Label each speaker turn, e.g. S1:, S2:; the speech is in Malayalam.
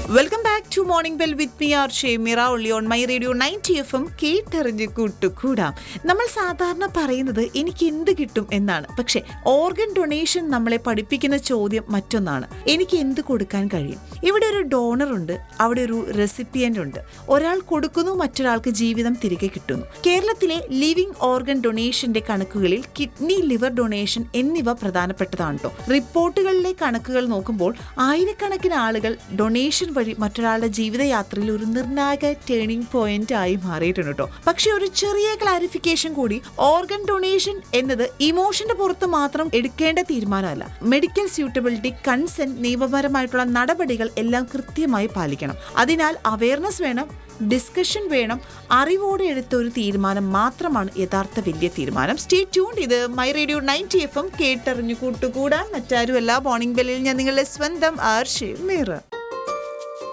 S1: welcome back to morning bell with me R Shemira only on my radio ninety F M കേട്ടറിഞ്ഞ് കൂട്ടുകൂടാം നമ്മൾ സാധാരണ പറയുന്നത് എനിക്ക് എന്ത് കിട്ടും എന്നാണ് പക്ഷെ ഓർഗൻ ഡൊണേഷൻ നമ്മളെ പഠിപ്പിക്കുന്ന ചോദ്യം മറ്റൊന്നാണ് എനിക്ക് എന്ത് കൊടുക്കാൻ കഴിയും ഇവിടെ ഒരു ഡോണർ ഉണ്ട് അവിടെ ഒരു റെസിപ്പിയന്റ് ഉണ്ട് ഒരാൾ കൊടുക്കുന്നു മറ്റൊരാൾക്ക് ജീവിതം തിരികെ കിട്ടുന്നു കേരളത്തിലെ ലിവിംഗ് ഓർഗൻ ഡൊണേഷന്റെ കണക്കുകളിൽ കിഡ്നി ലിവർ ഡൊണേഷൻ എന്നിവ പ്രധാനപ്പെട്ടതാണ് കേട്ടോ റിപ്പോർട്ടുകളിലെ കണക്കുകൾ നോക്കുമ്പോൾ ആയിരക്കണക്കിന് ആളുകൾ ഡൊണേഷൻ വഴി മറ്റൊരാളുടെ ജീവിതയാത്രയിൽ ഒരു നിർണായക ടേണിംഗ് പോയിന്റ് ആയി മാറിയിട്ടുണ്ട് കേട്ടോ പക്ഷെ ഒരു ചെറിയ ക്ലാരിഫിക്കേഷൻ കൂടി ഓർഗൻ ഡൊണേഷൻ എന്നത് ഇമോഷന്റെ പുറത്ത് മാത്രം എടുക്കേണ്ട തീരുമാനമല്ല മെഡിക്കൽ സ്യൂട്ടബിലിറ്റി കൺസെന്റ് നിയമപരമായിട്ടുള്ള നടപടികൾ എല്ലാം കൃത്യമായി പാലിക്കണം അതിനാൽ അവയർനെസ് വേണം ഡിസ്കഷൻ വേണം അറിവോടെ എടുത്ത ഒരു തീരുമാനം മാത്രമാണ് യഥാർത്ഥ വലിയ തീരുമാനം സ്റ്റേ ട്യൂൺ ഇത് my radio ninety F M കേട്ടറിഞ്ഞു കൂട്ടുകൂടാൻ മറ്റാരുമല്ല മോർണിംഗ് ബെല്ലിൽ ഞാൻ നിങ്ങളുടെ സ്വന്തം ആർഷി മീറ